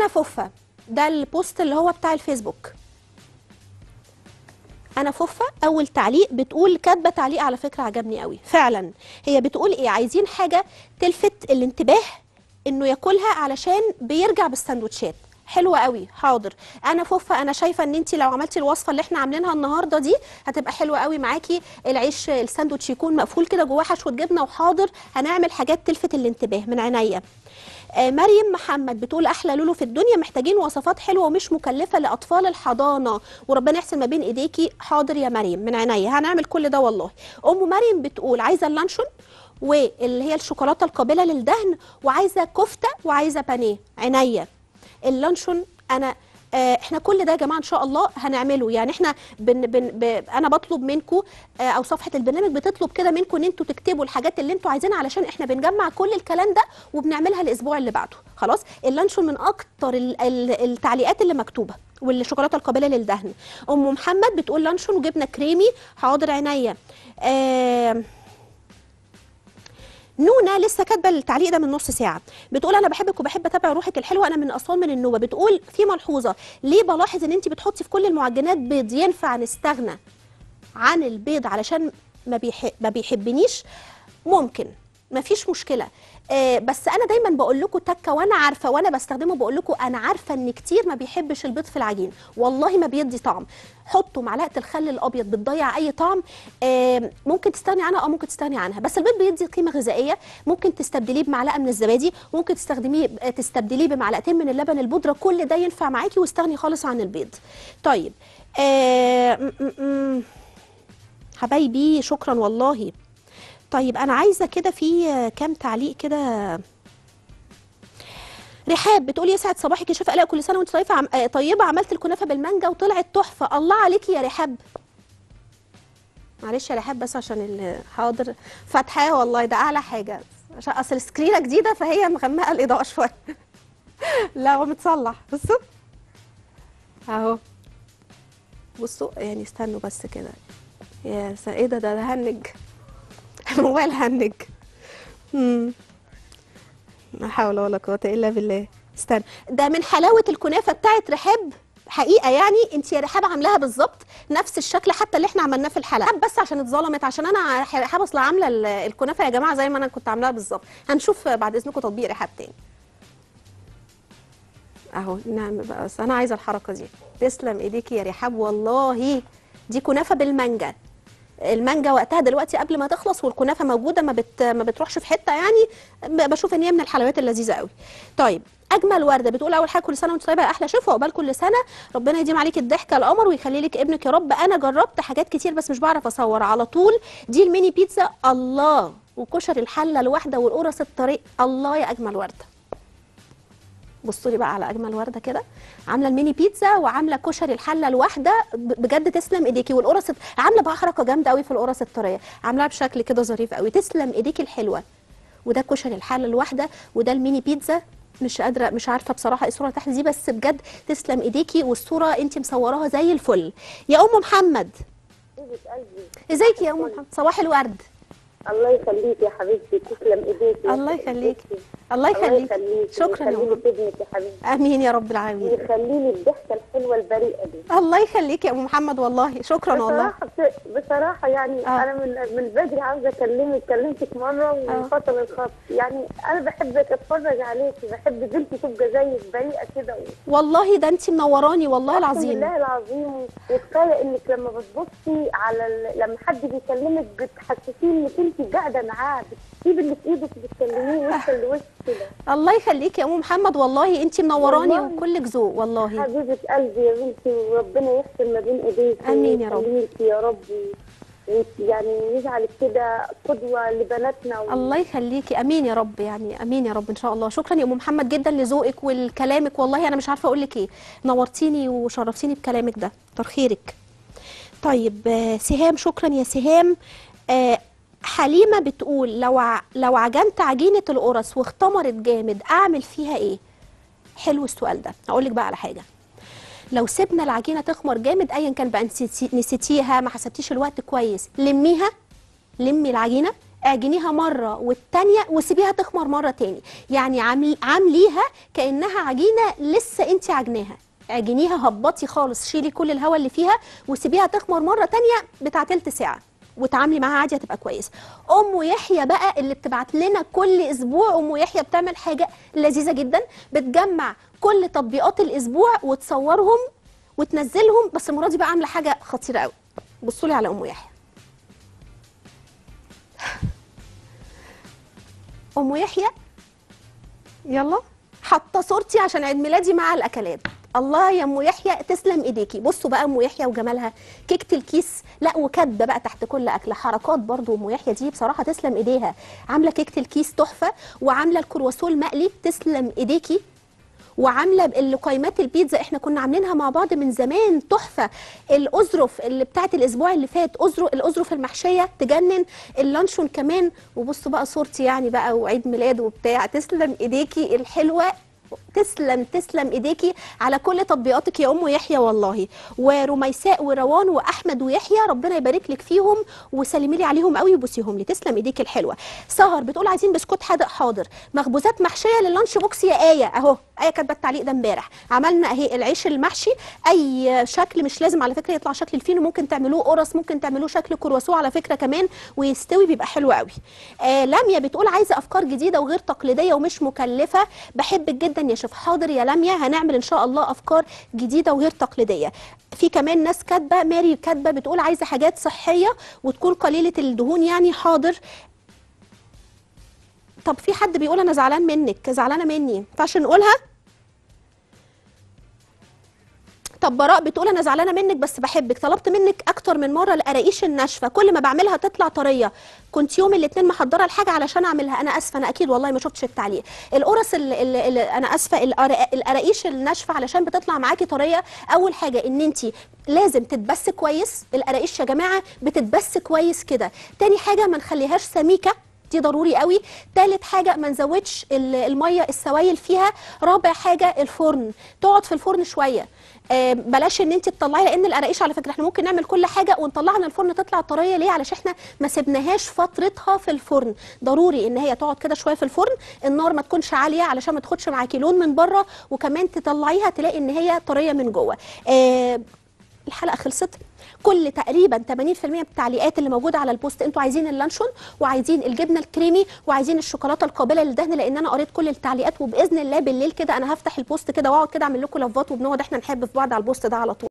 انا فوفا ده البوست اللي هو بتاع الفيسبوك انا فوفا اول تعليق بتقول كاتبه تعليق على فكره عجبني قوي فعلا هي بتقول ايه عايزين حاجه تلفت الانتباه انه ياكلها علشان بيرجع بالسندوتشات حلوه قوي حاضر انا فوفا انا شايفه ان انت لو عملتي الوصفه اللي احنا عاملينها النهارده دي هتبقى حلوه قوي معاكي العيش الساندوتش يكون مقفول كده جواه حشوه جبنه وحاضر هنعمل حاجات تلفت الانتباه من عينيا آه، مريم محمد بتقول احلى لولو في الدنيا محتاجين وصفات حلوه ومش مكلفه لاطفال الحضانه وربنا يحسن ما بين ايديكي حاضر يا مريم من عينيا هنعمل كل ده والله ام مريم بتقول عايزه اللانشون واللي هي الشوكولاته القابله للدهن وعايزه كفته وعايزه بانيه عينيا اللانشون انا آه، احنا كل ده يا جماعه ان شاء الله هنعمله يعني احنا بن بن ب انا بطلب منكم آه، او صفحه البرنامج بتطلب كده منكم ان انتوا تكتبوا الحاجات اللي انتوا عايزينها علشان احنا بنجمع كل الكلام ده وبنعملها الاسبوع اللي بعده خلاص اللانشون من اكتر ال- ال- التعليقات اللي مكتوبه والشوكولاته القابله للدهن ام محمد بتقول لانشون وجبنه كريمي حاضر عينيا آه نونا لسه كاتبه التعليق ده من نص ساعه بتقول انا بحبك وبحب اتابع روحك الحلوه انا من اسوان من النوبه بتقول في ملحوظه ليه بلاحظ ان انت بتحطي في كل المعجنات بيض ينفع نستغنى عن البيض علشان ما, بيح... ما بيحبنيش ممكن مفيش مشكله آه بس انا دايما بقول لكم تكه وانا عارفه وانا بستخدمه بقول لكم انا عارفه ان كتير ما بيحبش البيض في العجين والله ما بيدي طعم حطوا معلقه الخل الابيض بتضيع اي طعم آه ممكن تستغني عنها او ممكن تستغني عنها بس البيض بيدي قيمه غذائيه ممكن تستبدليه بمعلقه من الزبادي ممكن تستخدميه آه، تستبدليه بمعلقتين من اللبن البودره كل ده ينفع معاكي واستغني خالص عن البيض طيب آه م- م- م. حبايبي شكرا والله طيب انا عايزه كده في آه، كام تعليق كده رحاب بتقول يسعد صباحك يا شيف الاء كل سنه وانت طيبه عم... آه، طيبه عملت الكنافه بالمانجا وطلعت تحفه الله عليكي يا رحاب معلش يا رحاب بس عشان ال- حاضر فاتحاه والله ده اعلى حاجه عشان اصل السكرينه جديده فهي مغمقه الاضاءه شويه لا هو متصلح بصوا اهو بصوا يعني استنوا بس كده يا س- ايه ده ده ده هنج الموبايل هنج امم لا حول ولا قوه الا بالله استنى ده من حلاوه الكنافه بتاعت رحاب حقيقه يعني انت يا رحاب عاملاها بالظبط نفس الشكل حتى اللي احنا عملناه في الحلقه بس عشان اتظلمت عشان انا رحاب اصلا عامله ال- الكنافه يا جماعه زي ما انا كنت عاملاها بالظبط هنشوف بعد اذنكم تطبيق رحاب تاني اهو نعم بقى بس انا عايزه الحركه دي تسلم ايديكي يا رحاب والله دي كنافه بالمانجا المانجا وقتها دلوقتي قبل ما تخلص والكنافه موجوده ما بت ما بتروحش في حته يعني ب- بشوف ان هي من الحلويات اللذيذه قوي طيب اجمل ورده بتقول اول حاجه كل سنه وانت طيبه يا احلى شيف وعقبال كل سنه ربنا يديم عليك الضحكه القمر ويخلي لك ابنك يا رب انا جربت حاجات كتير بس مش بعرف اصور على طول دي الميني بيتزا الله وكشري الحله الواحده والقرص الطريق الله يا اجمل ورده بصوا لي بقى على اجمل ورده كده عامله الميني بيتزا وعامله كشري الحله الواحده ب- بجد تسلم ايديكي والقرص عامله بقى حركه جامده قوي في القرص الطريه عاملاها بشكل كده ظريف قوي تسلم ايديكي الحلوه وده كشري الحله الواحده وده الميني بيتزا مش قادره مش عارفه بصراحه ايه الصوره تحت دي بس بجد تسلم ايديكي والصوره انت مصوراها زي الفل يا ام محمد حبيبة قلبي ازيك يا ام محمد صباح الورد الله يخليك يا حبيبتي تسلم ايديك الله يخليك الله يخليك شكرا يا يخلي ام لك ابنك يا حبيبتي امين يا رب العالمين ويخلي لي الضحكه الحلوه البريئه دي الله يخليك يا ام محمد والله شكرا والله بصراحه بصراحه يعني آه. انا من من بدري عاوزه اكلمك كلمتك مره وانفصل الخط يعني انا بحبك اتفرج عليك بحب بنتي تبقى زيك بريئه كده والله ده انت منوراني والله أقسم العظيم بالله العظيم وكفايه انك لما بتبصي على ال... لما حد بيكلمك بتحسسيه انك انت قاعده معاه بتسيب اللي في ايدك بتكلميه وش لوش كده الله يخليك يا ام محمد والله انت منوراني والله. وكلك ذوق والله حبيبه قلبي يا بنتي وربنا يحسن ما بين ايديك آمين يا رب. ويخليك يا رب وانت يعني يجعلك كده قدوه لبناتنا و... الله يخليكي امين يا رب يعني امين يا رب ان شاء الله شكرا يا ام محمد جدا لذوقك والكلامك والله انا مش عارفه اقول لك ايه نورتيني وشرفتيني بكلامك ده كتر خيرك طيب آه، سهام شكرا يا سهام آه، حليمه بتقول لو ع- لو عجنت عجينه القرص واختمرت جامد اعمل فيها ايه حلو السؤال ده هقول لك بقى على حاجه لو سيبنا العجينه تخمر جامد ايا كان بقى نسيتي- نسيتيها ما حسبتيش الوقت كويس لميها لمي العجينه اعجنيها مره والتانيه وسيبيها تخمر مره تاني يعني عامل عامليها كانها عجينه لسه انت عجناها اعجنيها هبطي خالص شيلي كل الهواء اللي فيها وسيبيها تخمر مره تانيه بتاع تلت ساعه وتعاملي معاها عادي هتبقى كويسه ام يحيى بقى اللي بتبعت لنا كل اسبوع ام يحيى بتعمل حاجه لذيذه جدا بتجمع كل تطبيقات الاسبوع وتصورهم وتنزلهم بس المره دي بقى عامله حاجه خطيره قوي بصوا لي على ام يحيى ام يحيى يلا حاطه صورتي عشان عيد ميلادي مع الاكلات الله يا ام يحيى تسلم ايديكي بصوا بقى ام يحيى وجمالها كيكه الكيس لا وكاتبه بقى تحت كل اكله حركات برضو ام يحيى دي بصراحه تسلم ايديها عامله كيكه الكيس تحفه وعامله الكرواسون المقلي تسلم ايديكي وعامله اللقيمات البيتزا احنا كنا عاملينها مع بعض من زمان تحفه الاظرف اللي بتاعت الاسبوع اللي فات أزرف الاظرف المحشيه تجنن اللانشون كمان وبصوا بقى صورتي يعني بقى وعيد ميلاد وبتاع تسلم ايديكي الحلوه تسلم تسلم ايديكي على كل تطبيقاتك يا ام يحيى والله ورميساء وروان واحمد ويحيى ربنا يبارك لك فيهم وسلمي لي عليهم قوي وبوسيهم لي تسلم ايديك الحلوه سهر بتقول عايزين بسكوت حادق حاضر مخبوزات محشيه لللانش بوكس يا ايه اهو ايه كاتبه التعليق ده امبارح عملنا اهي العيش المحشي اي شكل مش لازم على فكره يطلع شكل الفينو ممكن تعملوه قرص ممكن تعملوه شكل كرواسون على فكره كمان ويستوي بيبقى حلو قوي آه لميا بتقول عايزه افكار جديده وغير تقليديه ومش مكلفه بحبك جدا يا شيف حاضر يا لميا هنعمل ان شاء الله افكار جديده وغير تقليديه في كمان ناس كاتبه ماري كاتبه بتقول عايزه حاجات صحيه وتكون قليله الدهون يعني حاضر طب في حد بيقول انا زعلان منك زعلانه مني ما ينفعش نقولها طب براء بتقول انا زعلانه منك بس بحبك طلبت منك اكتر من مره القراقيش الناشفه كل ما بعملها تطلع طريه كنت يوم الاثنين محضره الحاجه علشان اعملها انا اسفه انا اكيد والله ما شفتش التعليق القرص ال- ال- ال- انا اسفه القرا- القراقيش الناشفه علشان بتطلع معاكي طريه اول حاجه ان انت لازم تتبس كويس القراقيش يا جماعه بتتبس كويس كده تاني حاجه ما نخليهاش سميكه دي ضروري قوي تالت حاجه ما نزودش ال- الميه السوائل فيها رابع حاجه الفرن تقعد في الفرن شويه آه، بلاش ان انت تطلعي لان القراقيش على فكره احنا ممكن نعمل كل حاجه ونطلعها من الفرن تطلع طريه ليه علشان احنا ما سبناهاش فترتها في الفرن ضروري ان هي تقعد كده شويه في الفرن النار ما تكونش عاليه علشان ما تاخدش معاكي لون من بره وكمان تطلعيها تلاقي ان هي طريه من جوه آه، الحلقه خلصت كل تقريبا 80% من التعليقات اللي موجوده على البوست انتوا عايزين اللانشون وعايزين الجبنه الكريمي وعايزين الشوكولاته القابله للدهن لان انا قريت كل التعليقات وباذن الله بالليل كده انا هفتح البوست كده واقعد كده اعمل لكم لفات وبنقعد احنا نحب في بعض على البوست ده على طول